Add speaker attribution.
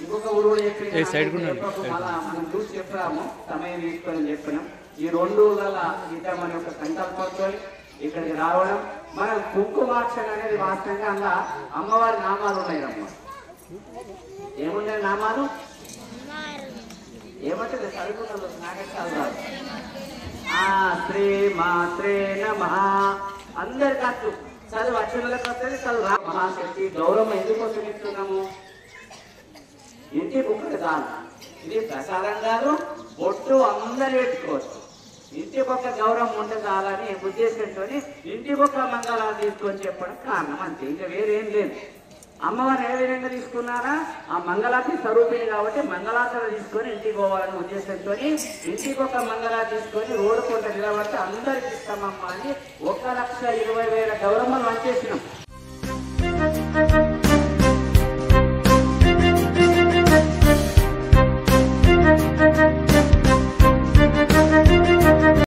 Speaker 1: ఇంకొక ఊరు కూడా చెప్పింది
Speaker 2: ఏ, సైడ్ కూడా ఉండండి.
Speaker 1: చెప్పకు, మళ్ళా మనం చూసి చెప్పాము సమయం తీసుకొని చెప్పినాం ఈ రెండు ఊళ్ళ ఇట మన యొక్క సంకల్పంతో ఇక్కడికి రావడం మనం కుంకుమార్చన అనేది వాస్తవంగా అందులో అమ్మవారి నామాలు ఉన్నాయి అమ్మ ఏమున్నాయి నామాలు ఏమంటే చదువుకున్నారు నాకే చదువు ఆ శ్రీ మాత్రే నమ అందరికి అట్లు చదువు అక్షరాలకు వస్తుంది చదువు రా మహాశక్తి గౌరవం ఎందుకోసం ఇస్తున్నాము ఇంటి బుక్కలు చాలు ఇది ప్రసాదం కాదు బొట్టు అందరు పెట్టుకోవచ్చు ఇంటి పక్క గౌరవం ఉంటే చాలని ఉద్దేశంతో ఇంటి పక్క మంగళాలు తీసుకొని చెప్పడం కారణం అంతే ఇంకా వేరేం లేదు అమ్మవారు ఏ విధంగా తీసుకున్నారా ఆ మంగళాతి స్వరూపిణి కాబట్టి మంగళాసన తీసుకొని ఇంటికి పోవాలనే ఉద్దేశంతో ఇంటికి ఒక మంగళా తీసుకొని రోడ్డు కొంట నిలబడితే అందరికి ఇస్తామమ్మా అని ఒక లక్ష ఇరవై వేల గౌరవం వంచేసినాం